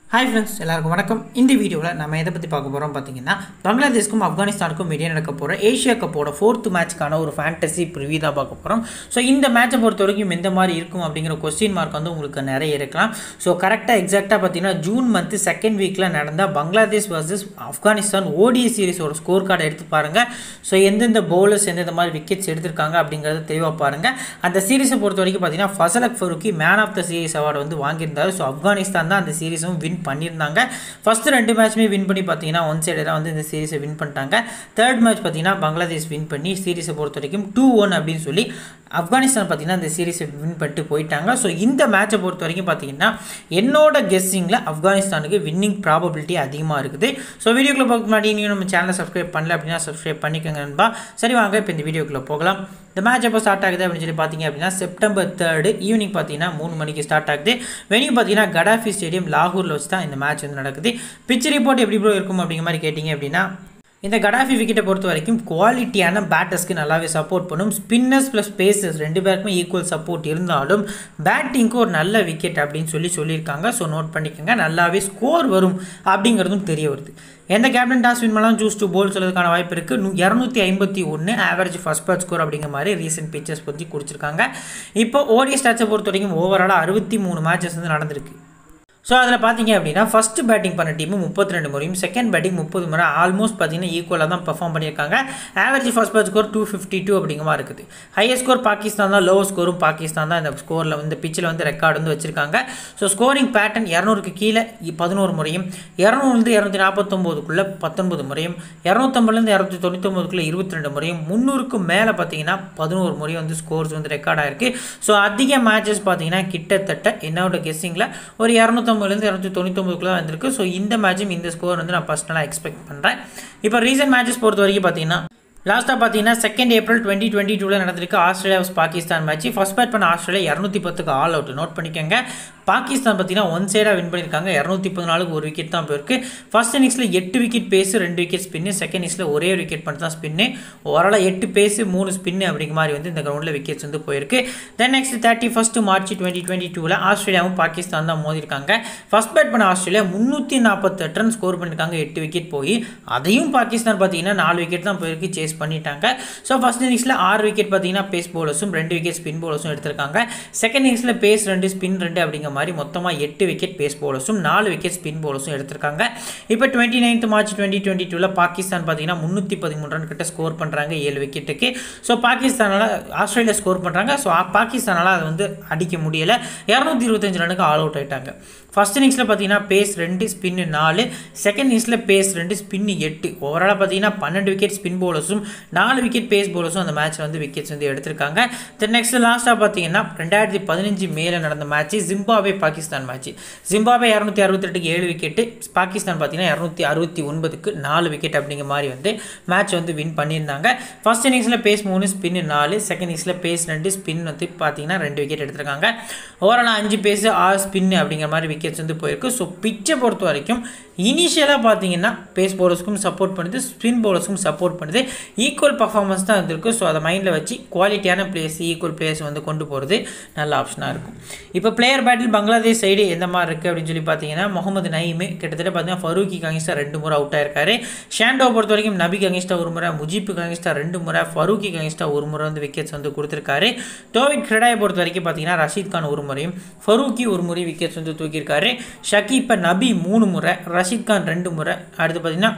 hi friends எல்லாருக்கும் வணக்கம் இந்த வீடியோவில் நம்ம எதை பற்றி பார்க்க போகிறோம் பார்த்தீங்கன்னா பங்களாதேஷ்க்கும் ஆப்கானிஸ்தானுக்கும் இடையே நடக்க போகிற ஏஷியா கப்போட ஃபோர்த் மேட்ச்க்கான ஒரு ஃபேண்டசி ப்ரிவியூ தான் பார்க்க போகிறோம் ஸோ இந்த மேட்சை பொறுத்த வரைக்கும் எந்த மாதிரி இருக்கும் அப்படிங்கிற கொஸ்டின் மார்க் வந்து உங்களுக்கு நிறைய இருக்கலாம் ஸோ கரெக்டாக எக்ஸாக்டாக பார்த்தீங்கன்னா ஜூன் மந்த் செகண்ட் வீக்கில் நடந்த பங்களாதேஷ் வர்சஸ் ஆப்கானிஸ்தான் ஓடிஐ சீரிஸோட ஸ்கோர் கார்டை எடுத்து பாருங்கள் ஸோ எந்தெந்த பவுலர்ஸ் எந்தெந்த மாதிரி விக்கெட்ஸ் எடுத்திருக்காங்க அப்படிங்கிறத தெளிவாக பாருங்கள் அந்த சீரிஸை பொறுத்த வரைக்கும் பார்த்தீங்கன்னா Fazalhaq Farooqi man of the series award வந்து வாங்கியிருந்தாரு ஸோ ஆப்கானிஸ்தான் தான் அந்த சீரிஸும் வின் பண்ணியிருந்தாங்க ஃபஸ்ட்டு ரெண்டு மேட்ச்மே வின் பண்ணி பார்த்தீங்கன்னா ஒன் சைடு தான் வந்து இந்த சீரிஸை வின் பண்ணிட்டாங்க தேர்ட் மேட்ச் பார்த்தீங்கன்னா பங்களாதேஷ் வின் பண்ணி சீரிஸை பொறுத்த வரைக்கும் டூ ஒன் அப்படின்னு சொல்லி ஆப்கானிஸ்தான் பார்த்தீங்கன்னா இந்த சீரிஸை வின் பண்ணிட்டு போயிட்டாங்க ஸோ இந்த மேட்சை பொறுத்த வரைக்கும் பார்த்தீங்கன்னா என்னோட கெஸ்ஸிங்கில் ஆப்கானிஸ்தானுக்கு வின்னிங் ப்ராபபிலிட்டி அதிகமாக இருக்குது ஸோ வீடியோக்குள்ளே பார்க்க முன்னாடி நீங்கள் நம்ம சேனலை சப்ஸ்கிரைப் பண்ணல அப்படின்னா சப்ஸ்கிரைப் பண்ணிக்கோங்க நண்பா சரி வாங்க இப்போ இந்த வீடியோக்குள்ளே போகலாம் இந்த மேட்ச் எப்போ ஸ்டார்ட் ஆகுது அப்படின்னு சொல்லி பார்த்தீங்க அப்படின்னா செப்டம்பர் தேர்டு ஈவினிங் பார்த்தீங்கன்னா மூணு மணிக்கு ஸ்டார்ட் ஆகுது வெனியூ பார்த்தீங்கன்னா கடாஃபி ஸ்டேடியம் லாகூரில் வச்சு தான் இந்த மேட்ச் வந்து நடக்குது பிச் ரிப்போர்ட் எப்படி ப்ரோ இருக்கும் அப்படிங்கிற மாதிரி கேட்டிங்க அப்படின்னா இந்த கடாஃபி விக்கெட்டை பொறுத்த வரைக்கும் குவாலிட்டியான பேட்டர்ஸ்க்கு நல்லாவே சப்போர்ட் பண்ணும் ஸ்பின்னர்ஸ் ப்ளஸ் பேசர்ஸ் ரெண்டு பேருக்குமே ஈக்குவல் சப்போர்ட் இருந்தாலும் பேட்டிங்க்கு ஒரு நல்ல விக்கெட் அப்படின்னு சொல்லி சொல்லியிருக்காங்க ஸோ நோட் பண்ணிக்கோங்க நல்லாவே ஸ்கோர் வரும் அப்படிங்கிறதும் தெரிய வருது எந்த கேப்டன் டாஸ் வின் பண்ணாலும் சூஸ் டு போல் சொல்றதுக்கான வாய்ப்பு இருக்குது இரநூத்தி ஐம்பத்தி ஒன்று ஆவரேஜ் ஃபஸ்ட் பேட் ஸ்கோர் அப்படிங்கிற மாதிரி ரீசெண்ட் பிக்சர்ஸ் பற்றி குடிச்சிருக்காங்க இப்போ ஓடிய ஸ்டாட்ஸை பொறுத்த வரைக்கும் ஓவராலாக அறுபத்தி மூணு மேட்சஸ் வந்து நடந்திருக்கு ஸோ அதில் பார்த்தீங்க அப்படின்னா ஃபஸ்ட்டு பேட்டிங் பண்ண டீமு முப்பத்தி ரெண்டு முறையும் செகண்ட் பேட்டிங் முப்பது முறை ஆல்மோஸ்ட் பார்த்தீங்கன்னா ஈக்குவலாக தான் பெர்ஃபார்ம் பண்ணியிருக்காங்க average first bat score two fifty two அப்படிங்கமா இருக்குது ஹையஸ்ட் ஸ்கோர் பாகிஸ்தான் தான் லோவர் ஸ்கோரும் பாகிஸ்தான் தான் இந்த ஸ்கோரில் வந்து பிச்சில் வந்து ரெக்கார்டு வந்து வச்சிருக்காங்க ஸோ ஸ்கோரிங் பேட்டர்ன் இரநூறுக்கு கீழே பதினோரு முறையும் இரநூறுலேருந்து இரநூத்தி நாற்பத்தொம்போதுக்குள்ளே பத்தொன்பது முறையும் இரநூத்தம்பதுலேருந்து இரநூத்தி தொண்ணூத்தொம்பதுக்குள்ளே இருபத்தி ரெண்டு முறையும் முந்நூறுக்கு மேலே பார்த்தீங்கன்னா பதினோரு முறையும் வந்து ஸ்கோர்ஸ் வந்து ரெக்கார்ட் ஆயிருக்கு ஸோ அதிக மேட்சஸ் பார்த்தீங்கன்னா கிட்டத்தட்ட என்னோட கெஸ்ஸிங்கில் ஒரு இரநூத்தம்பதுலேருந்து இரநூத்தி தொண்ணூத்தொம்பதுக்குள்ளே வந்திருக்கு ஸோ இந்த மேட்சும் இந்த ஸ்கோர் வந்து நான் பர்சனலாக எக்ஸ்பெக்ட் பண்ணுறேன் இப்போ ரீசன்ட் மேட்சஸ் பொறுத்த வரைக்கும் பார்த்தீங்கன்னா லாஸ்ட்டாக பார்த்தீங்கன்னா செகண்ட் ஏப்ரல் டுவெண்ட்டி டுவெண்ட்டி டூவில் நடந்திருக்கு Australia Pakistan match first bat பண்ண ஆஸ்திரேலியா இரநூத்தி பத்துக்கு ஆல் அவுட் நோட் பண்ணிக்கோங்க பாகிஸ்தான் பார்த்தீங்கன்னா ஒன் சைடாக வின் பண்ணியிருக்காங்க இரநூத்தி பதினாலுக்கு ஒரு விக்கெட் தான் போயிருக்கு ஃபர்ஸ்ட் இன்னிங்ஸில் எட்டு விக்கெட் பேஸு ரெண்டு விக்கெட் ஸ்பின்னு செகண்ட் இன்னிங்ஸில் ஒரே ஒரு விக்கெட் மட்டும் தான் ஸ்பின்னு ஓவராலாக எட்டு பேஸு மூணு ஸ்பின்னு அப்படிங்கிற மாதிரி வந்து இந்த கிரௌண்டில் விக்கெட்ஸ் வந்து போயிருக்கு then next thirty first March twenty twenty டூவில் ஆஸ்திரேலியாவும் பாகிஸ்தான் தான் மோதிருக்காங்க ஃபர்ஸ்ட் பேட் பண்ண ஆஸ்திரேலியா முந்நூற்றி நாற்பத்தெட்டு ரன் ஸ்கோர் பண்ணியிருக்காங்க எட்டு விக்கெட் போய் அதையும் பாகிஸ்தான் பார்த்தீங்கன்னா நாலு விக்கெட் தான் போயிருக்கு சேஸ் பண்ணிட்டாங்க ஸோ ஃபர்ஸ்ட் இன்னிங்ஸில் ஆறு விக்கெட் பார்த்தீங்கன்னா பேஸ் பவுலர்ஸும் ரெண்டு விக்கெட் ஸ்பின் பவுலர்ஸும் எடுத்திருக்காங்க செகண்ட் இன்னிங்ஸில் பேஸ் ரெண்டு ஸ்பின் ரெண்டு அப்படிங்கிற மாதிரி மொத்தமாக எட்டு விக்கெட் பேஸ் பவுலர்ஸும் நாலு விக்கெட் ஸ்பின் பவுலர்ஸும் எடுத்திருக்காங்க இப்போ twenty ninth March twenty twenty டூவில் பாகிஸ்தான் பார்த்தீங்கன்னா முந்நூற்றி பதிமூணு ரன் கிட்ட ஸ்கோர் பண்ணுறாங்க ஏழு விக்கெட்டுக்கு ஸோ பாகிஸ்தானால் ஆஸ்திரேலியா ஸ்கோர் பண்ணுறாங்க ஸோ பாகிஸ்தானால் அதை வந்து அடிக்க முடியலை இரநூத்தி இருபத்தஞ்சு ரனுக்கு ஆல் அவுட் ஆயிட்டாங்க ஃபர்ஸ்ட் இன்னிங்ஸில் பார்த்தீங்கன்னா பேஸ் ரெண்டு ஸ்பின்னு நாலு செகண்ட் இன்னிங்ஸில் பேஸ் ரெண்டு ஸ்பின்னு எட்டு ஓவராலாக பார்த்தீங்கன்னா பன்னெண்டு விக்கெட் ஸ்பின் பவுலர்ஸும் நாலு விக்கெட் பேஸ் பவுலர்ஸும் அந்த மேட்ச்சில் வந்து விக்கெட்ஸ் வந்து எடுத்திருக்காங்க தென் நெக்ஸ்ட் லாஸ்ட்டாக பார்த்தீங்கன்னா ரெண்டாயிரத்தி பதினஞ்சு மேலே நடந்த match Zimbabwe Pakistan match Zimbabwe இரநூத்தி அறுபத்தெட்டுக்கு ஏழு விக்கெட்டு பாகிஸ்தான் பார்த்தீங்கன்னா இரநூத்தி அறுபத்தி ஒன்பதுக்கு நாலு விக்கெட் அப்படிங்கிற மாதிரி வந்து மேட்ச் வந்து வின் பண்ணியிருந்தாங்க ஃபர்ஸ்ட் இன்னிங்ஸில் பேஸ் மூணு ஸ்பின் நாலு செகண்ட் இன்னிங்ஸில் பேஸ் ரெண்டு ஸ்பின் வந்து பார்த்தீங்கன்னா ரெண்டு விக்கெட் எடுத்திருக்காங்க ஓவராலாக அஞ்சு பேஸ் ஆறு ஸ்பின் அப்படிங்கிற மாதிரி விக்கெட்ஸ் வந்து போயிருக்கு ஸோ பிச்சை பொறுத்த வரைக்கும் இனிஷியலாக பார்த்தீங்கன்னா பேஸ் பவுலர்ஸ்க்கும் சப்போர்ட் பண்ணுது ஸ்பின் பவுலர்ஸ்க்கும் சப்போர்ட் பண்ணுது ஈக்குவல் பர்ஃபார்மன்ஸ் தான் இருந்திருக்கு ஸோ அதை மைண்டில் வச்சு குவாலிட்டியான பிளேஸ் ஈக்குவல் பிளேஸ் வந்து கொண்டு போகிறது நல்ல ஆப்ஷனாக இருக்கும் இப்போ பிளேயர் பேட்டில் பங்களாதேஷ் சைடு எந்த மாதிரி இருக்குது அப்படின்னு சொல்லி பார்த்தீங்கன்னா முகமது நயீமே கிட்டத்தட்ட பார்த்தீங்கன்னா ஃபரூக்கி கங்கிஸ்டா ரெண்டு முறை அவுட் ஆயிருக்காரு ஷாண்டோ பொறுத்த வரைக்கும் நபி கங்கிஸ்டா ஒரு முறை முஜிப் கங்கிஸ்டா ரெண்டு முறை ஃபரூக்கி கங்கிஸ்டா ஒரு முறை வந்து விக்கெட்ஸ் வந்து கொடுத்துருக்காரு டோவிட் கிரடாயை பொறுத்த வரைக்கும் பார்த்தீங்கன்னா ரஷீத் கான் ஒரு முறையும் ஃபரூக்கி ஒரு முறை விக்கெட்ஸ் வந்து தூக்கியிருக்காரு ஷக்கீப்பை நபி மூணு முறை ரஷீத் கான் ரெண்டு முறை அடுத்து பார்த்தீங்கன்னா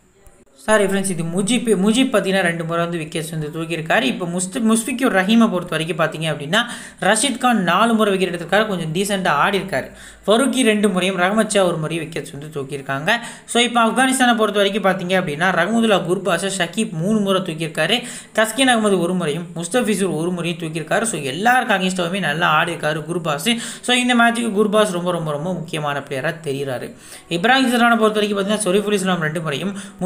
சாரி ஃப்ரெண்ட்ஸ் இது முஜிப் முஜிப் பார்த்தீங்கன்னா ரெண்டு முறை வந்து விக்கெட்ஸ் வந்து தூக்கியிருக்காரு இப்போ முஸ்து முஸ்பிக்யூர் ரஹீமை பொறுத்த வரைக்கும் பார்த்தீங்க அப்படின்னா ரஷீத் கான் நாலு முறை விக்கெட் எடுத்திருக்காரு கொஞ்சம் டீசெண்டாக ஆடி இருக்காரு ஃபருக்கி ரெண்டு முறையும் ரஹமத் ஷா ஒரு முறை விக்கெட்ஸ் வந்து தூக்கியிருக்காங்க ஸோ இப்போ ஆப்கானிஸ்தானை பொறுத்த வரைக்கும் பார்த்தீங்க அப்படின்னா ரஹமுதுல்லா குர்பாஸை ஷக்கீப் மூணு முறை தூக்கியிருக்காரு தஸ்கின் அகமது ஒரு முறையும் முஸ்தபிசூர் ஒரு முறையும் தூக்கியிருக்காரு ஸோ எல்லாருக்கும் அகேன்ஸ்டாகவுமே நல்லா ஆடி இருக்காரு குர்பாஸ் ஸோ இந்த மேட்ச்சுக்கு குர்பாஸ் ரொம்ப ரொம்ப ரொம்ப முக்கியமான பிளேயராக தெரிகிறாரு இப்ராஹிம் இஸ்லானை பொறுத்த வரைக்கும் பார்த்தீங்கன்னா சொரிஃபுல் இஸ்லாம் ரெண்டு முறையும் முஸ்தபிசூர்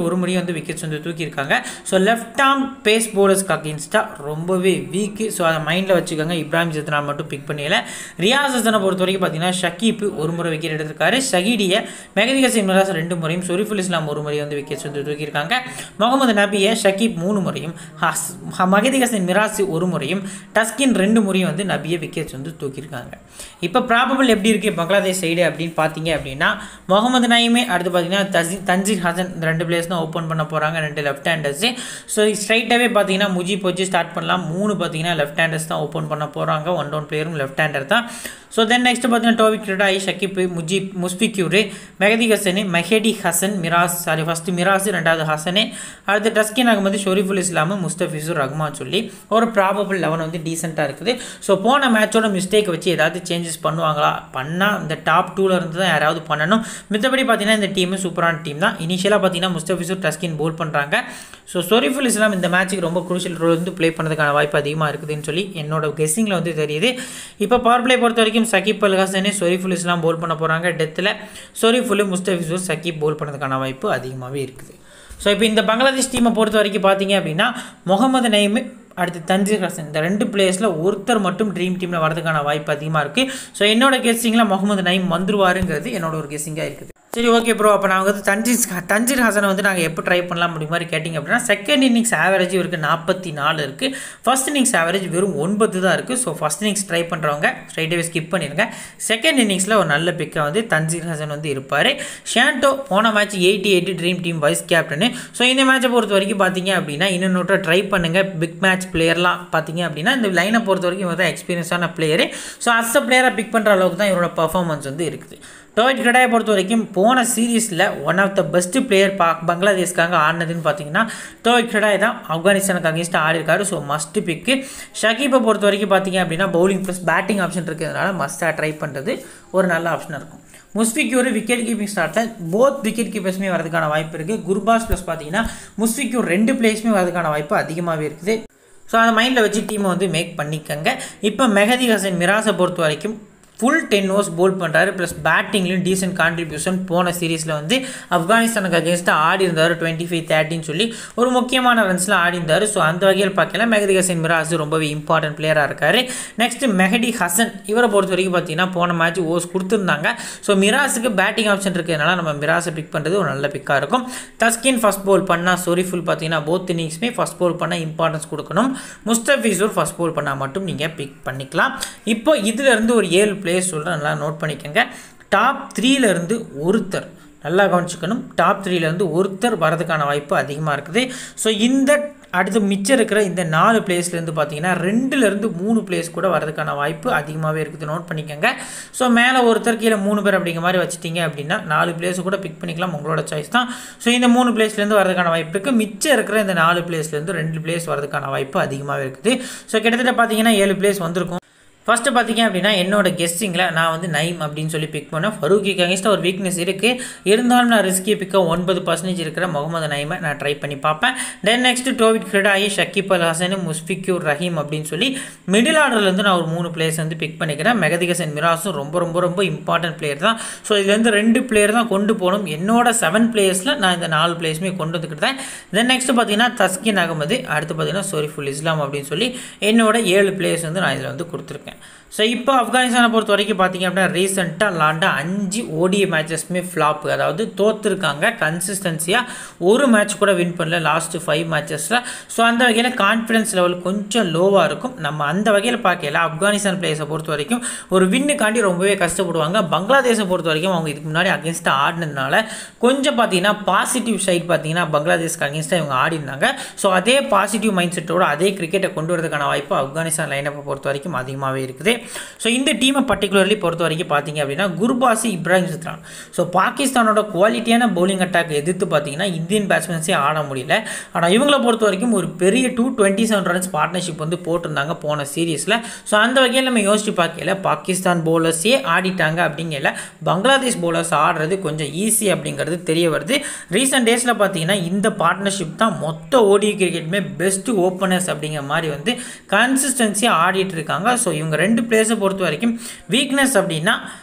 ஒரு முறையும் வந்து விக்கெட்ஸ் வந்து தூக்கியிருக்காங்க ஸோ லெஃப்ட் ஆர்ம் பேஸ் போலர்ஸ்க்கு அகேன்ஸ்டாக ரொம்பவே வீக்கு ஸோ அதை மைண்டில் வச்சுக்கோங்க இப்ராஹிம் ஜத்னால் மட்டும் பிக் பண்ணல ரியாஸ் ஹசனை பொறுத்த வரைக்கும் பார்த்தீங்கன்னா ஷக்கீப் ஒரு முறை விக்கெட் எடுத்திருக்காரு ஷஹீடியை மெகதி ஹசன் மிராஸ் ரெண்டு முறையும் சொரிஃபுல் இஸ்லாம் ஒரு முறை வந்து விக்கெட்ஸ் வந்து தூக்கியிருக்காங்க முகமது நபியை ஷக்கீப் மூணு முறையும் ஹஸ் மகதி ஹசன் மிராஸ் ஒரு முறையும் டஸ்கின் ரெண்டு முறையும் வந்து நபியை விக்கெட்ஸ் வந்து தூக்கியிருக்காங்க இப்போ ப்ராபபிள் எப்படி இருக்குது பங்களாதேஷ் சைடு அப்படின்னு பார்த்தீங்க அப்படின்னா முகமது நயீமே அடுத்து பார்த்தீங்கன்னா தசி தன்சீர் ஹசன் இந்த ரெண்டு பிளேஸ் தான் ஓப்பன் பண்ண போகிறாங்க ரெண்டு லெஃப்ட் ஹேண்டர்ஸு ஸோ ஸ்ட்ரைட்டாகவே பார்த்தீங்கன்னா முஜிப் வச்சு ஸ்டார்ட் பண்ணலாம் மூணு பார்த்தீங்கன்னா லெஃப்ட் ஹேண்டர்ஸ் தான் ஓப்பன் பண்ண போகிறாங்க ஒன் டவுன் பிளேயரும் லெஃப்ட் ஹேண்டர் தான் ஸோ தென் நெக்ஸ்ட் பார்த்தீங்கன்னா டோவிக் கிரடாய் ஷக்கிப் முஜிப் முஸ்பிக்யூரு மெஹதி ஹசனு மெஹடி ஹசன் மிராஸ் சாரி ஃபஸ்ட்டு மிராஸ் ரெண்டாவது ஹசனு அடுத்து டஸ்கின் அகமது ஷொரிஃபுல் இஸ்லாமு முஸ்தபிசூர் ரஹ்மான் சொல்லி ஒரு ப்ராபபிள் லெவன் வந்து டீசெண்டாக இருக்குது ஸோ போன மேட்சோட மிஸ்டேக் வச்சு ஏதாவது சேஞ்சஸ் பண்ணுவாங்களா பண்ணால் இந்த டாப் டூவில் இருந்து தான் யாராவது பண்ணணும் மித்தபடி பார்த்தீங்கன்னா இந்த டீமு சூப்பரான டீம் தான் இனிஷியலாக பார்த்தீங்கன்னா முஸ்தபிசூர் டஸ்கின் போல் பண்ணுறாங்க ஸோ சொரிஃபுல் இஸ்லாம் இந்த மேட்ச்சுக்கு ரொம்ப குரூஷியல் ரோல் வந்து ப்ளே பண்ணுறதுக்கான வாய்ப்பு அதிகமாக இருக்குதுன்னு சொல்லி என்னோட கெஸ்ஸிங்கில் வந்து தெரியுது இப்போ பவர் பிளே பொறுத்த வரைக்கும் சகிப் அல் ஹசனே சொரிஃபுல் இஸ்லாம் போல் பண்ண போகிறாங்க டெத்தில் சொரிஃபுல் முஸ்தபிசூர் சகிப் போல் பண்ணுறதுக்கான வாய்ப்பு அதிகமாகவே இருக்குது ஸோ இப்போ இந்த பங்களாதேஷ் டீமை பொறுத்த வரைக்கும் பார்த்தீங்க அப்படின்னா முகமது நயீம் அடுத்து தஞ்சீர் ஹசன் இந்த ரெண்டு பிளேயர்ஸில் ஒருத்தர் மட்டும் ட்ரீம் டீமில் வரதுக்கான வாய்ப்பு அதிகமாக இருக்குது ஸோ என்னோட கெஸ்ஸிங்கில் முகமது நயீம் வந்துருவாருங்கிறது என்னோட ஒரு கெஸ்ஸிங்காக இருக்குது சரி ஓகே ப்ரோ அப்போ நாங்கள் வந்து தஞ்சீர் தஞ்சீர் ஹாசனை வந்து நாங்கள் எப்போ ட்ரை பண்ணலாம் அப்படி மாதிரி கேட்டிங்க அப்படின்னா செகண்ட் இன்னிங்ஸ் ஆவரேஜ் இவருக்கு நாற்பத்தி நாலு இருக்குது ஃபஸ்ட் இன்னிங்ஸ் ஆவரேஜ் வெறும் ஒன்பது தான் இருக்குது ஸோ ஃபஸ்ட் இன்னிங்ஸ் ட்ரை பண்ணுறவங்க ஸ்ட்ரைட்டாகவே ஸ்கிப் பண்ணிடுங்க செகண்ட் இன்னிங்ஸில் ஒரு நல்ல பிக்காக வந்து தஞ்சீர் ஹசன் வந்து இருப்பார் ஷாண்டோ போன match eighty eighty dream team vice captain so இந்த மேட்சை பொறுத்த வரைக்கும் பார்த்தீங்க அப்படின்னா இன்னொன்று ட்ரை பண்ணுங்கள் பிக் மேட்ச் பிளேயர்லாம் பார்த்தீங்க அப்படின்னா இந்த லைனை பொறுத்த வரைக்கும் இவர் தான் எக்ஸ்பீரியன்ஸான பிளேயரு ஸோ அஸ் அ பிளேயராக பிக் பண்ணுற அளவுக்கு தான் இவரோட பர்ஃபார்மன்ஸ் வந்து இருக்குது டோயிட் கிரடாயை பொறுத்த வரைக்கும் போன சீரீஸில் one of the best player பா பங்களாதேஷ்காக ஆடினதுன்னு பார்த்தீங்கன்னா டோயிட் கிரடாய் தான் ஆப்கானிஸ்தானுக்கு அகேன்ஸ்டாக ஆடிருக்காரு ஸோ மஸ்ட் பிக்கு ஷகீப்பை பொறுத்த வரைக்கும் பார்த்தீங்க அப்படின்னா பவுலிங் ப்ளஸ் பேட்டிங் ஆப்ஷன் இருக்கிறதுனால மஸ்ட்டாக ட்ரை பண்ணுறது ஒரு நல்ல ஆப்ஷனாக இருக்கும் முஸ்ஃபிக்கு ஒரு விக்கெட் கீப்பிங் ஸ்டார்ட்டில் போத் விக்கெட் கீப்பர்ஸுமே வரதுக்கான வாய்ப்பு இருக்குது குர்பாஸ் ப்ளஸ் பார்த்தீங்கன்னா முஸ்ஃபிக்கு ரெண்டு பிளேஸுமே வரதுக்கான வாய்ப்பு அதிகமாகவே இருக்குது ஸோ அதை மைண்டில் வச்சு டீமை வந்து மேக் பண்ணிக்கங்க இப்போ மெஹதி ஹசன் மிராஸை பொறுத்த வரைக்கும் ஃபுல் டென் ஓவர்ஸ் போல் பண்ணுறாரு ப்ளஸ் பேட்டிங்லேயும் டீசென்ட் கான்ட்ரிபியூஷன் போன சீரீஸில் வந்து ஆப்கானிஸ்தானுக்கு அகேன்ஸ்டாக ஆடி இருந்தார் டுவெண்ட்டி ஃபைவ் தேர்ட்டின்னு சொல்லி ஒரு முக்கியமான ரன்ஸில் ஆடி இருந்தார் ஸோ அந்த வகையில் பார்க்கல மெஹதி ஹசன் மிராஸ் ரொம்பவே இம்பார்ட்டன்ட் பிளேயராக இருக்கார் நெக்ஸ்ட் மெஹடி ஹசன் இவரை பொறுத்த வரைக்கும் பார்த்தீங்கன்னா போன மேட்ச் ஓவர்ஸ் கொடுத்துருந்தாங்க ஸோ மிராஸுக்கு பேட்டிங் ஆப்ஷன் இருக்கிறதுனால நம்ம மிராஸை பிக் பண்ணுறது ஒரு நல்ல பிக்காக இருக்கும் தஸ்கின் ஃபஸ்ட் போல் பண்ணால் சொரிஃபுல் பார்த்தீங்கன்னா போத் இன்னிங்ஸுமே ஃபஸ்ட் போல் பண்ணால் இம்பார்ட்டன்ஸ் கொடுக்கணும் முஸ்தபிசூர் ஃபஸ்ட் போல் பண்ணால் மட்டும் நீங்கள் பிக் பண்ணிக்கலாம் இப்போ இதிலிருந்து ஒரு ஏழு பிளேயர்ஸ் சொல்கிறேன் நல்லா நோட் பண்ணிக்கோங்க டாப் த்ரீலேருந்து ஒருத்தர் நல்லா கவனிச்சுக்கணும் டாப் த்ரீலேருந்து ஒருத்தர் வரதுக்கான வாய்ப்பு அதிகமாக இருக்குது ஸோ இந்த அடுத்து மிச்சம் இருக்கிற இந்த நாலு பிளேஸ்லேருந்து பார்த்தீங்கன்னா ரெண்டுலேருந்து மூணு பிளேஸ் கூட வரதுக்கான வாய்ப்பு அதிகமாகவே இருக்குது நோட் பண்ணிக்கோங்க ஸோ மேலே ஒருத்தர் கீழே மூணு பேர் அப்படிங்கிற மாதிரி வச்சுட்டீங்க அப்படின்னா நாலு பிளேஸ் கூட பிக் பண்ணிக்கலாம் உங்களோட சாய்ஸ் தான் ஸோ இந்த மூணு பிளேஸ்லேருந்து வரதுக்கான வாய்ப்பு இருக்குது மிச்சம் இருக்கிற இந்த நாலு பிளேஸ்லேருந்து ரெண்டு பிளேஸ் வரதுக்கான வாய்ப்பு அதிகமாகவே இருக்குது ஸோ கிட்டத்தட்ட பார்த்தீங்கன்னா ஏழு பிளேஸ் வந்திருக்கும் ஃபஸ்ட்டு பார்த்தீங்க அப்படின்னா என்னோட கெஸ்டிங்கில் நான் வந்து நைம் அப்படின்னு சொல்லி பிக் பண்ணேன் ஃபரூக்கிக்கு அகேன்ஸ்டாக ஒரு வீக்னஸ் இருக்குது இருந்தாலும் நான் ரிஸ்கி பிக்க ஒன்பது பர்சன்டேஜ் இருக்கிற முகமது நைமை நான் ட்ரை பண்ணி பார்ப்பேன் தென் நெக்ஸ்ட் டோவிட் கிரடாயி ஷக்கிப் அல் ஹசன் முஸ்பிக்யூர் ரஹீம் அப்படின்னு சொல்லி மிடில் ஆர்டர்லேருந்து நான் ஒரு மூணு பிளேயர்ஸ் வந்து பிக் பண்ணிக்கிறேன் மெகதி ஹசன் மிராஸும் ரொம்ப ரொம்ப ரொம்ப இம்பார்ட்டன்ட் பிளேயர் தான் ஸோ இதுலேருந்து ரெண்டு பிளேயர் தான் கொண்டு போகணும் என்னோட செவன் பிளேயர்ஸில் நான் இந்த நாலு பிளேயர்ஸுமே கொண்டு வந்துக்கிட்டேன் தென் நெக்ஸ்ட் பார்த்தீங்கன்னா தஸ்கின் அகமது அடுத்து பார்த்தீங்கன்னா சொரிஃபுல் இஸ்லாம் அப்படின்னு சொல்லி என்னோட ஏழு பிளேயர்ஸ் வந்து நான் இதில் வந்து கொடுத்துருக்கேன் ஸோ இப்போ ஆப்கானிஸ்தானை பொறுத்த வரைக்கும் பார்த்தீங்க அப்படின்னா ரீசெண்டாக லாண்டா அஞ்சு ஓடிஐ மேட்சஸ்மே ஃப்ளாப் அதாவது தோற்றுருக்காங்க கன்சிஸ்டன்சியாக ஒரு மேட்ச் கூட வின் பண்ணல லாஸ்ட்டு ஃபைவ் மேட்சஸில் ஸோ அந்த வகையில் கான்ஃபிடன்ஸ் லெவல் கொஞ்சம் லோவாக இருக்கும் நம்ம அந்த வகையில் பார்க்கல ஆப்கானிஸ்தான் பிளேயர்ஸை பொறுத்த வரைக்கும் ஒரு வின்னுக்காண்டி ரொம்பவே கஷ்டப்படுவாங்க பங்களாதேஷை பொறுத்த வரைக்கும் அவங்க இதுக்கு முன்னாடி அகேன்ஸ்டாக ஆடினதுனால கொஞ்சம் பார்த்தீங்கன்னா பாசிட்டிவ் சைட் பார்த்தீங்கன்னா பங்களாதேஷ்க்கு அகேன்ஸ்டாக இவங்க ஆடினாங்க ஸோ அதே பாசிட்டிவ் மைண்ட் செட்டோட அதே கிரிக்கெட்டை கொண்டு வரதுக்கான வாய்ப்பு ஆப்கானிஸ்தான் லைனப்பை பொறுத்த வரைக்கும் அதிகமாகவே இருக்குது ஸோ இந்த டீமை பர்டிகுலர்லி பொறுத்த வரைக்கும் பார்த்தீங்க அப்படின்னா குர்பாசி இப்ராஹிம் சித்ரான் ஸோ பாகிஸ்தானோட குவாலிட்டியான பவுலிங் அட்டாக் எதிர்த்து பார்த்தீங்கன்னா இந்தியன் பேட்ஸ்மேன்ஸே ஆட முடியல ஆனால் இவங்கள பொறுத்த வரைக்கும் ஒரு பெரிய two twenty seven runs partnership வந்து போட்டிருந்தாங்க போன சீரீஸில் ஸோ அந்த வகையில் நம்ம யோசிச்சு பார்க்கல பாகிஸ்தான் பவுலர்ஸே ஆடிட்டாங்க அப்படிங்கல பங்களாதேஷ் பவுலர்ஸ் ஆடுறது கொஞ்சம் ஈஸி அப்படிங்கிறது தெரிய வருது ரீசெண்ட் டேஸில் பார்த்தீங்கன்னா இந்த பார்ட்னர்ஷிப் தான் மொத்த ஓடி கிரிக்கெட்டுமே பெஸ்ட்டு ஓப்பனர்ஸ் அப்படிங்கிற மாதிரி வந்து கன்சிஸ்டன்சியாக ஆடிட்டு இருக்காங்க ஸோ இவங்க ரெண்டு பிளேயர்ஸை பொறுத்த வரைக்கும் வீக்னஸ் அப்படின்னா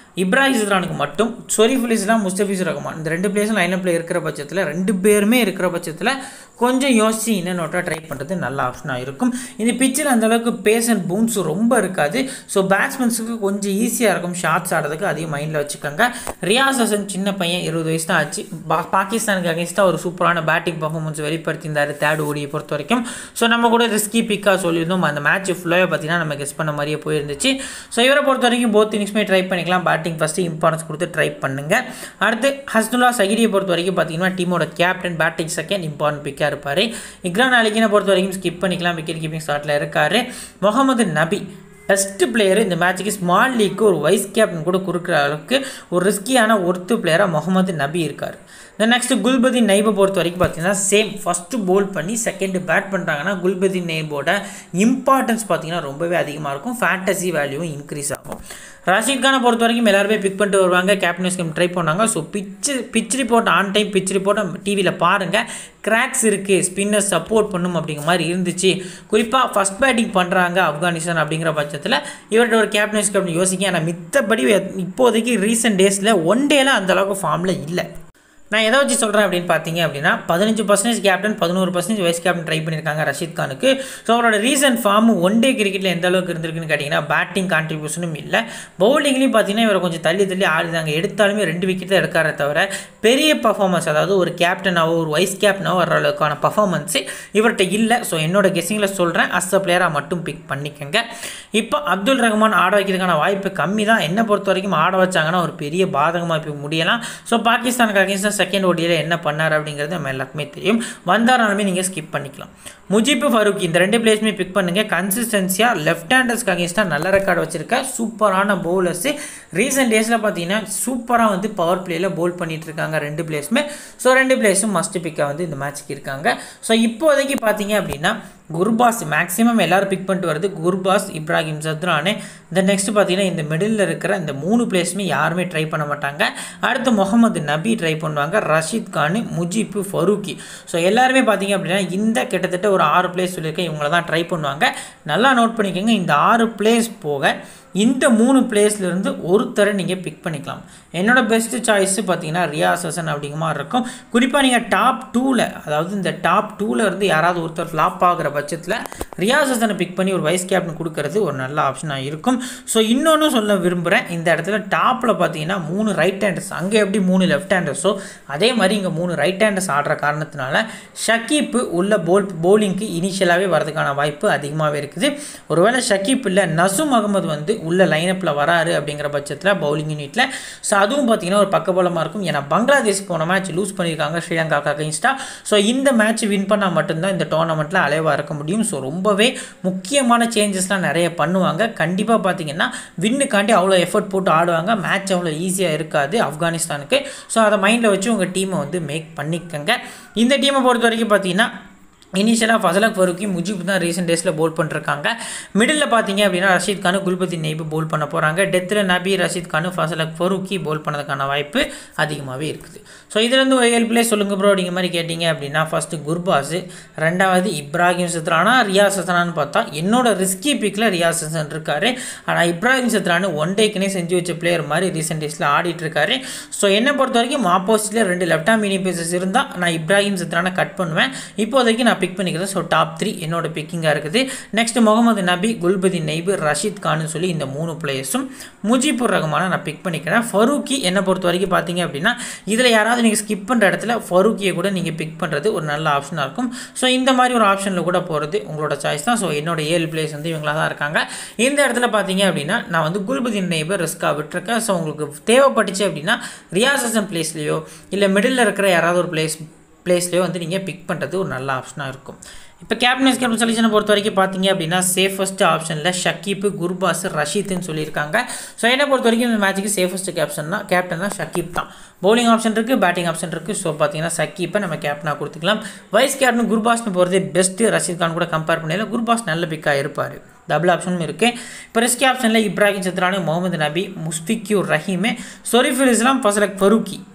இப்ராஹிம் இஸ்ரானுக்கு மட்டும் சொரிஃபுல் இஸ்லாம் முஸ்தபிஸ் ரஹ்மான் இந்த ரெண்டு பிளேஸும் லைனப்பில் இருக்கிற பட்சத்தில் ரெண்டு பேருமே இருக்கிற பட்சத்தில் கொஞ்சம் யோசிச்சு இன்னும் நோட்டாக ட்ரை பண்ணுறது நல்ல ஆப்ஷனாக இருக்கும் இந்த பிச்சில் அந்தளவுக்கு பேஸ் அண்ட் பவுன்ஸ் ரொம்ப இருக்காது ஸோ பேட்ஸ்மேன்ஸுக்கு கொஞ்சம் ஈஸியாக இருக்கும் ஷார்ட்ஸ் ஆடுறதுக்கு அதையும் மைண்டில் வச்சுக்கோங்க ரியாஸ் ஹசன் சின்ன பையன் இருபது வயசு தான் ஆச்சு பா பாகிஸ்தானுக்கு அகேன்ஸ்டாக ஒரு சூப்பரான பேட்டிங் பர்ஃபார்மன்ஸ் வெளிப்படுத்தியிருந்தார் தேர்ட் ஓடியை பொறுத்த வரைக்கும் ஸோ நம்ம கூட ரிஸ்கி பிக்காக சொல்லியிருந்தோம் அந்த மேட்ச் ஃபுல்லாகவே பார்த்தீங்கன்னா நம்ம கெஸ் பண்ண மாதிரியே போயிருந்துச்சு ஸோ இவரை பொறுத்த வரைக்கும் போத் இன்னிங்ஸுமே ட்ரை பண்ணிக்கலாம் பேட்டிங் ஃபஸ்ட்டு இம்பார்ட்டன்ஸ் கொடுத்து ட்ரை பண்ணுங்கள் அடுத்து ஹஸ்னுல்லா சகிரியை பொறுத்த வரைக்கும் பார்த்தீங்கன்னா டீமோட கேப்டன் பேட்டிங் செகண்ட் இம்பார்ட்டன்ட் பிக்காக இருப்பார் இக்ரான் அலிகினை பொறுத்த வரைக்கும் ஸ்கிப் பண்ணிக்கலாம் விக்கெட் கீப்பிங் ஸ்டார்ட்டில் இருக்கார் முகமது நபி பெஸ்ட் பிளேயர் இந்த மேட்ச்சுக்கு ஸ்மால் லீக்கு ஒரு வைஸ் கேப்டன் கூட கொடுக்குற அளவுக்கு ஒரு ரிஸ்கியான ஒருத்து பிளேயராக முகமது நபி இருக்கார் தென் நெக்ஸ்ட் குல்பதி நைபை பொறுத்த வரைக்கும் பார்த்தீங்கன்னா சேம் ஃபஸ்ட்டு போல் பண்ணி செகண்டு பேட் பண்ணுறாங்கன்னா குல்பதி நைபோட இம்பார்ட்டன்ஸ் பார்த்தீங்கன்னா ரொம்பவே அதிகமாக இருக்கும் ஃபேண்டசி வேல்யூவும் இன்க்ரீஸ் ஆகும் ரஷீத் கானை பொறுத்த வரைக்கும் எல்லாருமே பிக் பண்ணிட்டு வருவாங்க கேப்டன் ஸ்கீம் ட்ரை பண்ணாங்க so pitch pitch report on time pitch ரிப்போர்ட்டை டிவியில் பாருங்கள் கிராக்ஸ் இருக்குது ஸ்பின்னர் சப்போர்ட் பண்ணும் அப்படிங்கிற மாதிரி இருந்துச்சு குறிப்பாக ஃபஸ்ட் பேட்டிங் பண்ணுறாங்க ஆப்கானிஸ்தான் அப்படிங்கிற பட்சத்தில் இவர்கிட்ட ஒரு கேப்டன் கேப்டன் யோசிக்க ஆனால் மித்தபடி இப்போதைக்கு ரீசெண்ட் டேஸில் ஒன் டேல அந்த அளவுக்கு ஃபார்மில் இல்லை நான் எதை வச்சு சொல்கிறேன் அப்படின்னு பார்த்தீங்க அப்படின்னா பதினஞ்சு பர்சன்டேஜ் கேப்டன் பதினோரு பர்சன்டேஜ் வைஸ் கேப்டன் ட்ரை பண்ணியிருக்காங்க ரஷீத் கானுக்கு ஸோ அவரோட ரீசன்ட் ஃபார்ம் ஒன் டே கிரிக்கெட்டில் எந்த அளவுக்கு இருந்திருக்குன்னு கேட்டிங்கன்னா பேட்டிங் கான்ட்ரிபியூஷனும் இல்லை பவுலிங்லேயும் பார்த்தீங்கன்னா இவரை கொஞ்சம் தள்ளி தள்ளி ஆடுதாங்க எடுத்தாலுமே ரெண்டு விக்கெட் தான் எடுக்காரே தவிர பெரிய பர்ஃபார்மன்ஸ் அதாவது ஒரு கேப்டனாவோ ஒரு வைஸ் கேப்டனாவோ வர அளவுக்கான பர்ஃபார்மன்ஸு இவர்கிட்ட இல்லை ஸோ என்னோட கெஸிங்கில் சொல்கிறேன் அஸ் அ பிளேயராக மட்டும் பிக் பண்ணிக்கங்க இப்போ அப்துல் ரஹ்மான் ஆட வைக்கிறதுக்கான வாய்ப்பு கம்மி தான் என்னை பொறுத்த வரைக்கும் ஆட வச்சாங்கன்னா ஒரு பெரிய பாதகமாக இப்போ முடியலாம் ஸோ பாகிஸ்தானுக்கு அகேன்ஸ்டாக செகண்ட் ஓடியில் என்ன பண்ணார் அப்படிங்கிறது நம்ம எல்லாருக்குமே தெரியும் வந்தாராலுமே நீங்கள் ஸ்கிப் பண்ணிக்கலாம் முஜிப் ஃபரூக் இந்த ரெண்டு பிளேஸுமே பிக் பண்ணுங்கள் கன்சிஸ்டன்சியாக லெஃப்ட் ஹேண்டர்ஸ்க்கு அகேன்ஸ்டாக நல்ல ரெக்கார்டு வச்சிருக்க சூப்பரான பவுலர்ஸு ரீசெண்ட் டேஸில் பார்த்தீங்கன்னா சூப்பராக வந்து பவர் பிளேயில் பவுல் பண்ணிட்டு இருக்காங்க ரெண்டு பிளேஸுமே ஸோ ரெண்டு பிளேஸும் மஸ்ட் பிக்காக வந்து இந்த மேட்ச்க்கு இருக்காங்க ஸோ இப்போதைக்கு பார்த்தீங்க அப்படின்னா குர்பாஸ் மேக்ஸிமம் எல்லாரும் பிக் பண்ணிட்டு வருது குர்பாஸ் இப்ராஹிம் சத்ரானு இந்த நெக்ஸ்ட் பார்த்தீங்கன்னா இந்த மிடில் இருக்கிற இந்த மூணு பிளேஸுமே யாருமே ட்ரை பண்ண மாட்டாங்க அடுத்து முகமது நபி ட்ரை பண்ணுவாங்க ரஷீத் கான் முஜிப்பு ஃபரூக்கி ஸோ எல்லாருமே பார்த்தீங்க அப்படின்னா இந்த கிட்டத்தட்ட ஒரு ஆறு பிளேஸ் சொல்லியிருக்கேன் இவங்கள தான் ட்ரை பண்ணுவாங்க நல்லா நோட் பண்ணிக்கோங்க இந்த ஆறு பிளேஸ் போக இந்த மூணு பிளேஸ்லேருந்து ஒருத்தரை நீங்கள் பிக் பண்ணிக்கலாம் என்னோட பெஸ்ட்டு சாய்ஸு பார்த்தீங்கன்னா ரியாஸ் ஹசன் அப்படிங்கிற மாதிரி இருக்கும் குறிப்பாக நீங்கள் டாப் டூவில் அதாவது இந்த டாப் டூவில் இருந்து யாராவது ஒருத்தர் ஃப்ளாப் ஆகிற பட்சத்தில் ரியாஸ் ஹசனை பிக் பண்ணி ஒரு வைஸ் கேப்டன் கொடுக்கறது ஒரு நல்ல ஆப்ஷனாக இருக்கும் ஸோ இன்னொன்று சொல்ல விரும்புகிறேன் இந்த இடத்துல டாப்பில் பார்த்தீங்கன்னா மூணு ரைட் ஹேண்டர்ஸ் அங்கே எப்படி மூணு லெஃப்ட் ஹேண்டர்ஸோ அதே மாதிரி இங்கே மூணு ரைட் ஹேண்டர்ஸ் ஆடுற காரணத்தினால ஷக்கீப்பு உள்ள போல் போலிங்க்கு இனிஷியலாகவே வரதுக்கான வாய்ப்பு அதிகமாகவே இருக்குது ஒருவேளை ஷக்கீப் இல்லை நசும் அகமது வந்து உள்ள லைனப்பில் வராரு அப்படிங்கிற பட்சத்தில் பவுலிங் யூனிட்டில் ஸோ அதுவும் பார்த்தீங்கன்னா ஒரு பக்கபலமாக இருக்கும் ஏன்னா பங்களாதேஷ் போன மேட்ச் லூஸ் பண்ணியிருக்காங்க ஸ்ரீலங்காக்கு அகைன்ஸ்டாக ஸோ இந்த மேட்ச் வின் பண்ணால் மட்டும்தான் இந்த டோர்னமெண்ட்டில் அலைவாக இருக்க முடியும் ஸோ ரொம்பவே முக்கியமான சேஞ்சஸ்லாம் நிறைய பண்ணுவாங்க கண்டிப்பாக பார்த்தீங்கன்னா வின்னுக்காண்டி அவ்வளோ எஃபர்ட் போட்டு ஆடுவாங்க மேட்ச் அவ்வளோ ஈஸியாக இருக்காது ஆப்கானிஸ்தானுக்கு ஸோ அதை மைண்டில் வச்சு உங்கள் டீமை வந்து மேக் பண்ணிக்கங்க இந்த டீமை பொறுத்த வரைக்கும் பார்த்தீங்கன்னா இனிஷியலாக ஃபசலக் ஃபருக்கி முஜிப் தான் ரீசெண்ட் டேஸில் போல் பண்ணிருக்காங்க மிடில் பார்த்தீங்க அப்படின்னா ரஷீத் கானு குல்பதி நெய்பு போல் பண்ண போகிறாங்க டெத்தில் நபி ரஷீத் கானு ஃபசலக் ஃபருக்கி போல் பண்ணதுக்கான வாய்ப்பு அதிகமாகவே இருக்குது ஸோ இதுலேருந்து ஒரு ஏழு பிளே சொல்லுங்க ப்ரோ அப்படிங்கிற மாதிரி கேட்டிங்க அப்படின்னா ஃபஸ்ட்டு குர்பாஸ் ரெண்டாவது இப்ராஹிம் சத்ரானா ரியாஸ் சத்ரான்னு பார்த்தா என்னோட ரிஸ்கி பிக்கில் ரியாஸ் ஹசன் இருக்காரு ஆனால் இப்ராஹிம் சத்ரானு ஒன் டேக்குனே செஞ்சு வச்ச பிளேயர் மாதிரி ரீசெண்ட் டேஸில் ஆடிட்டு இருக்காரு ஸோ என்னை பொறுத்த வரைக்கும் ஆப்போசிட்டில் ரெண்டு லெஃப்ட் ஆம் மீடியம் பேசஸ் இருந்தால் நான் இப்ராஹிம் சத்ரானை கட் பண்ணுவேன் இப்போதைக்கு நான் பிக் பண்ணிக்கிறேன் ஸோ டாப் த்ரீ என்னோட பிக்கிங்காக இருக்குது நெக்ஸ்ட் முகமது நபி குல்பதி நெய்பு ரஷீத் கான்னு சொல்லி இந்த மூணு பிளேயர்ஸும் முஜிபுர் ரஹ்மானை நான் பிக் பண்ணிக்கிறேன் ஃபரூக்கி என்னை பொறுத்த வரைக்கும் பார்த்தீங்க அப்படின்னா இதில் யாராவது நீங்கள் ஸ்கிப் பண்ணுற இடத்துல ஃபரூக்கியை கூட நீங்கள் பிக் பண்ணுறது ஒரு நல்ல ஆப்ஷனாக இருக்கும் ஸோ இந்த மாதிரி ஒரு ஆப்ஷனில் கூட போகிறது உங்களோட சாய்ஸ் தான் ஸோ என்னோட ஏழு பிளேஸ் வந்து இவங்களாக தான் இருக்காங்க இந்த இடத்துல பார்த்தீங்க அப்படின்னா நான் வந்து குல்பதி நெய்பர் ரிஸ்க்காக விட்டுருக்கேன் ஸோ உங்களுக்கு தேவைப்பட்டுச்சு அப்படின்னா ரியாஸ் ஹசன் பிளேஸ்லேயோ இல்லை மிடில் இருக்கிற யாராவது ஒரு பிளேஸ் பிளேஸ்லேயோ வந்து நீங்கள் பிக் பண்ணுறது ஒரு நல்ல ஆப்ஷனாக இருக்கும் இப்போ கேப்டன்ஸ் கேப்டன் சொல்யூஷனை பொறுத்த வரைக்கும் பார்த்தீங்க அப்படின்னா சேஃபஸ்ட் ஆப்ஷனில் ஷக்கீப்பு குர்பாஸ் ரஷீத்னு சொல்லியிருக்காங்க ஸோ என்னை பொறுத்த வரைக்கும் இந்த மேட்ச்சுக்கு சேஃபஸ்ட் கேப்டன் தான் கேப்டன் தான் ஷக்கீப் தான் பவுலிங் ஆப்ஷன் இருக்குது பேட்டிங் ஆப்ஷன் இருக்குது ஸோ பார்த்தீங்கன்னா சக்கீப்பை நம்ம கேப்டனாக கொடுத்துக்கலாம் வைஸ் கேப்டன் குர்பாஸ்னு போகிறது பெஸ்ட்டு ரஷீத் கான் கூட கம்பேர் பண்ணல குர்பாஸ் நல்ல பிக்காக இருப்பார் டபுள் ஆப்ஷனும் இருக்குது இப்போ ரிஸ்கி ஆப்ஷனில் இப்ராஹிம் சத்ரானு முகமது நபி முஸ்பிக்யூர் ரஹீமே சொரிஃபுல் இஸ்லாம் ஃபசலக் ஃபரூக்கி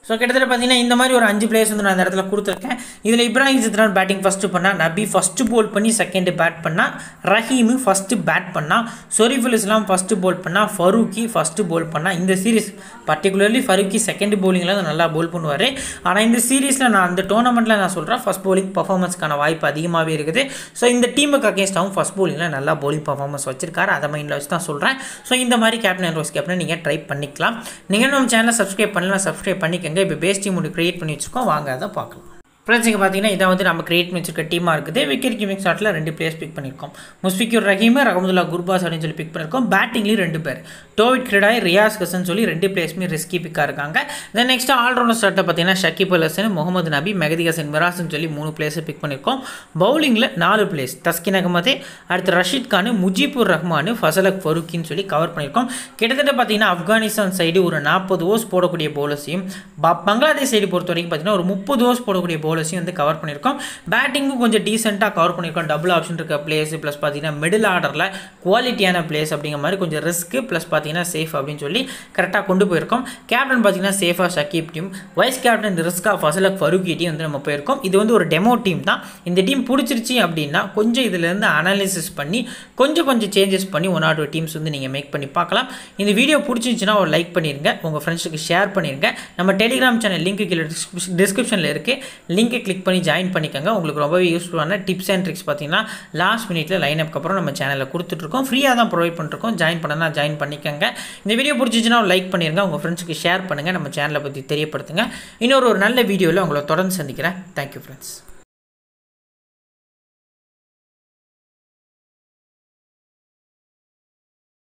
ஸோ கிட்டத்தட்ட பார்த்தீங்கன்னா இந்த மாதிரி ஒரு அஞ்சு பிளேயர்ஸ் வந்து நான் அந்த இடத்துல கொடுத்துருக்கேன் இதில் இப்ராஹிம் ஜித்ரான் பேட்டிங் ஃபஸ்ட்டு பண்ணால் நபி ஃபஸ்ட்டு போல் பண்ணி செகண்டு பேட் பண்ணால் ரஹீமு ஃபஸ்ட்டு பேட் பண்ணால் சொரிஃபுல் இஸ்லாம் ஃபஸ்ட்டு போல் பண்ணால் ஃபரூக்கி ஃபஸ்ட்டு போல் பண்ணால் இந்த சீரிஸ் பர்டிகுலர்லி ஃபரூக்கி செகண்ட் போலிங்கில் நல்லா போல் பண்ணுவார் ஆனால் இந்த சீரீஸில் நான் அந்த டோர்னமெண்ட்டில் நான் சொல்கிறேன் ஃபஸ்ட் போலிங் பர்ஃபார்மன்ஸ்க்கான வாய்ப்பு அதிகமாகவே இருக்குது ஸோ இந்த டீமுக்கு அகேன்ஸ்டாகவும் ஃபஸ்ட் போலிங்கில் நல்லா போலிங் பர்ஃபார்மன்ஸ் வச்சிருக்காரு அதை மைண்டில் வச்சு தான் சொல்கிறேன் ஸோ இந்த மாதிரி கேப்டன் ரோஸ் கேப்டன் நீங்கள் ட்ரை பண்ணிக்கலாம் நீங்கள் நம்ம சேனலை சப்ஸ்கிரைப் பண்ணலாம் சப்ஸ்கிரைப் பண்ணிக்கோங்க இப்போ பேஸ் டீம் ஒன்று க்ரியேட் பண்ணி வச்சுருக்கோம் வாங்க அதை பார்க்கலாம் ஃப்ரெண்ட்ஸ் இங்கே பார்த்தீங்கன்னா இதை வந்து நம்ம கிரியேட் பண்ணி வச்சிருக்க டீமாக இருக்குது விக்கெட் கீப்பிங் ஷாட்டில் ரெண்டு பிளேயர்ஸ் பிக் பண்ணியிருக்கோம் முஸ்பிக்யூர் ரஹீம் ரஹமதுல்லா குர்பாஸ் அப்படின்னு சொல்லி பிக் பண்ணியிருக்கோம் பேட்டிங்லேயும் ரெண்டு பேர் டோவிட் கிரடாய் ரியாஸ் கசன் சொல்லி ரெண்டு பிளேயர்ஸுமே ரிஸ்கி பிக்காக இருக்காங்க தென் நெக்ஸ்ட் ஆல்ரவுண்டர் ஸ்டார்ட்டை பார்த்தீங்கன்னா ஷக்கிப் அல் ஹசன் முகமது நபி மெகதி ஹசன் மிராஸ்னு சொல்லி மூணு பிளேயர்ஸை பிக் பண்ணியிருக்கோம் பவுலிங்கில் நாலு பிளேஸ் தஸ்கின் அகமதே அடுத்து ரஷீத் கான் முஜிபுர் ரஹ்மான் ஃபசலக் ஃபருக்கின்னு சொல்லி கவர் பண்ணியிருக்கோம் கிட்டத்தட்ட பார்த்தீங்கன்னா ஆப்கானிஸ்தான் சைடு ஒரு நாற்பது ஓவர்ஸ் போடக்கூடிய பவுலர்ஸையும் பங்களாதேஷ் சைடு பொறுத்த வரைக்கும் பார்த்தீங்கன்னா ஒரு முப்பது ஓவர்ஸ் போடக்கூடிய பவுலர்ஸையும் வந்து கவர் பண்ணியிருக்கோம் பேட்டிங்கும் கொஞ்சம் டீசெண்டாக கவர் பண்ணியிருக்கோம் டபுள் ஆப்ஷன் இருக்க பிளேஸ் ப்ளஸ் பார்த்தீங்கன்னா மிடில் ஆர்டரில் குவாலிட்டியான பிளேஸ் அப்படிங்கிற மாதிரி கொஞ்சம் ரிஸ்க்கு ப்ளஸ் பார்த்தீங்கன்னா சேஃப் அப்படின்னு சொல்லி கரெக்டாக கொண்டு போயிருக்கோம் கேப்டன் பார்த்தீங்கன்னா சேஃபாக ஷக்கீப் டீம் வைஸ் கேப்டன் ரிஸ்கா ஃபசலக் ஃபருக்கி டீம் வந்து நம்ம போயிருக்கோம் இது வந்து ஒரு டெமோ டீம் தான் இந்த டீம் பிடிச்சிருச்சு அப்படின்னா கொஞ்சம் இதிலேருந்து அனாலிசிஸ் பண்ணி கொஞ்சம் கொஞ்சம் சேஞ்சஸ் பண்ணி ஒன் ஆர் டூ டீம்ஸ் வந்து நீங்கள் மேக் பண்ணி பார்க்கலாம் இந்த வீடியோ பிடிச்சிருந்துச்சுன்னா ஒரு லைக் பண்ணிடுங்க உங்கள் ஃப்ரெண்ட்ஸுக்கு ஷேர் பண்ணிடுங்க நம்ம டெலிகிராம் சேனல் லிங்க் கீழே டிஸ்கிரிப்ஷனில் இருக்குது லிங்கை கிளிக் பண்ணி ஜாயின் பண்ணிக்கோங்க உங்களுக்கு ரொம்பவே யூஸ்ஃபுல்லான டிப்ஸ் அண்ட் ட்ரிக்ஸ் பார்த்தீங்கன்னா லாஸ்ட் மினிட்ல லைன் அப்க்கு அப்புறம் நம்ம சேனலில் கொடுத்துட்ருக்கோம் ஃப்ரீயாக தான் ப்ரொவைட் பண்ணிருக்கோம் ஜாயின் பண்ணனா ஜாயின் பண்ணிக்கோங்க இந்த வீடியோ பிடிச்சிச்சுன்னா ஒரு லைக் பண்ணிடுங்க உங்கள் ஃப்ரெண்ட்ஸுக்கு ஷேர் பண்ணுங்கள் நம்ம சேனலை பற்றி தெரியப்படுத்துங்க இன்னொரு ஒரு நல்ல வீடியோவில் உங்களை தொடர்ந்து சந்திக்கிறேன் தேங்க்யூ ஃப்ரெண்ட்ஸ்